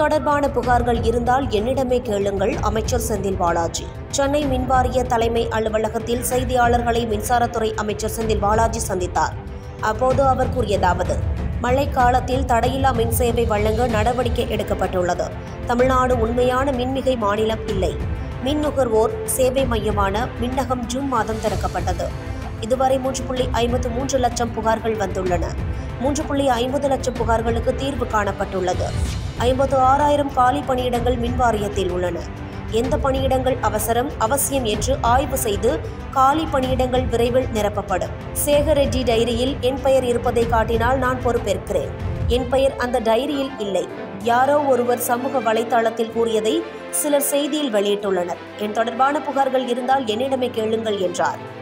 தொடர்பான புகார்கள் இருந்தால் என்னிடமே கேளுங்கள் அமைச்சர் செந்தில் பாலாஜி சென்னை மின்வாரிய தலைமை அலுவலகத்தில் செய்தியாளர்களை மின்சாரத்துறை அமைச்சர் செந்தில் பாலாஜி சந்தித்தார் அப்போது அவர் கூறியதாவது மழைக்காலத்தில் தடையில்லா மின் சேவை வழங்க நடவடிக்கை எடுக்கப்பட்டுள்ளது தமிழ்நாடு உண்மையான மின்மிகை மாநிலம் இல்லை மின் நுகர்வோர் சேவை மையமான மின்னகம் ஜூன் மாதம் திறக்கப்பட்டது இதுவரை மூன்று புள்ளி ஐம்பத்து மூன்று லட்சம் புகார்கள் வந்துள்ளன மூன்று புள்ளி ஐம்பது லட்சம் புகார்களுக்கு தீர்வு காணப்பட்டுள்ளது ஐம்பத்து ஆறாயிரம் காலி பணியிடங்கள் மின் வாரியத்தில் உள்ளன எந்த பணியிடங்கள் அவசரம் அவசியம் என்று ஆய்வு செய்து காலி பணியிடங்கள் விரைவில் நிரப்பப்படும் சேகர் ரெட்டி டைரியில் என் பெயர் இருப்பதை காட்டினால் நான் பொறுப்பேற்கிறேன் என் பெயர் அந்த டைரியில் இல்லை யாரோ ஒருவர் சமூக வலைத்தளத்தில் கூறியதை சிலர் செய்தியில் வெளியிட்டுள்ளனர் என் தொடர்பான புகார்கள் இருந்தால் என்னிடமே கேளுங்கள் என்றார்